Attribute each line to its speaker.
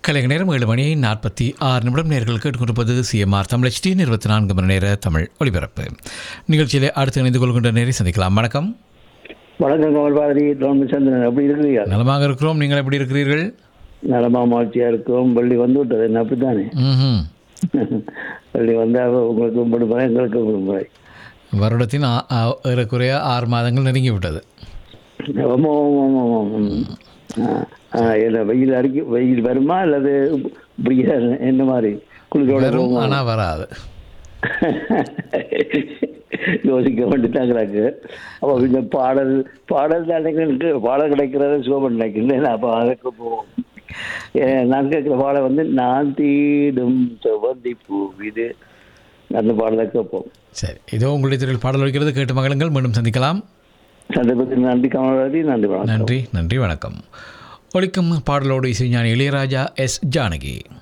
Speaker 1: கலைஞர் நேரம் ஏழு மணி நாற்பத்தி ஆறு நிமிடம் நேர்கள் கேட்டுக்கொண்டிருப்பது சிஎம்ஆர் தமிழ் டி இருபத்தி நான்கு மணி நேர தமிழ் ஒளிபரப்பு நிகழ்ச்சியிலே அடுத்து இணைந்து கொள்கின்ற நேரை சந்திக்கலாம் வணக்கம்
Speaker 2: வணக்கம் கமல் பாரதி சந்திரன் எப்படி இருக்கிறீங்க
Speaker 1: நலமாக இருக்கிறோம் நீங்கள் எப்படி இருக்கிறீர்கள்
Speaker 2: நலமா மகிழ்ச்சியா இருக்கும் பள்ளி வந்து விட்டது என்ன அப்படித்தானே
Speaker 1: ம்ஹும்.
Speaker 2: பள்ளி வந்தால் உங்களுக்கு விடுமுறை எங்களுக்கு விடுமுறை
Speaker 1: வருடத்தின் ஆ- ஆ- ஏறக்குறைய ஆறு மாதங்கள் நெருங்கி விட்டது
Speaker 2: ஆமா, ஆமா, ஆமா, ஆமா. ஆ, ஆ, என்ன வெயில் அடிக்க வெயில் வருமா அல்லது இப்படியே என்ன மாதிரி குளிரோட
Speaker 1: வரும்
Speaker 2: போகுமா?
Speaker 1: ஆனால் வராது
Speaker 2: யோசிக்க வேண்டியதாங்கிறாங்க அப்போ இந்த பாடல் பாடல் தான் எனக்கு பாடல் கிடைக்கிறது சுகமன் நினைக்கிறேன் அப்போ அதுக்கு போவோம் ஏ, நான் கேட்குற பாடல் வந்து நான் தீடும் செவ்வந்தி பூ இது அந்த பாடலை கேட்போம்
Speaker 1: சரி இதோ உங்களுடைய திரையில் பாடல் வைக்கிறது கேட்டு மகளுங்கள் மீண்டும் சந்திக்கலாம்
Speaker 2: சந்தர்ப்பத்தில் நன்றி கமலவாதி நன்றி வணக்கம்
Speaker 1: நன்றி நன்றி வணக்கம் ஒழிக்கும் பாடலோடு இசைஞானி இளையராஜா எஸ் ஜானகி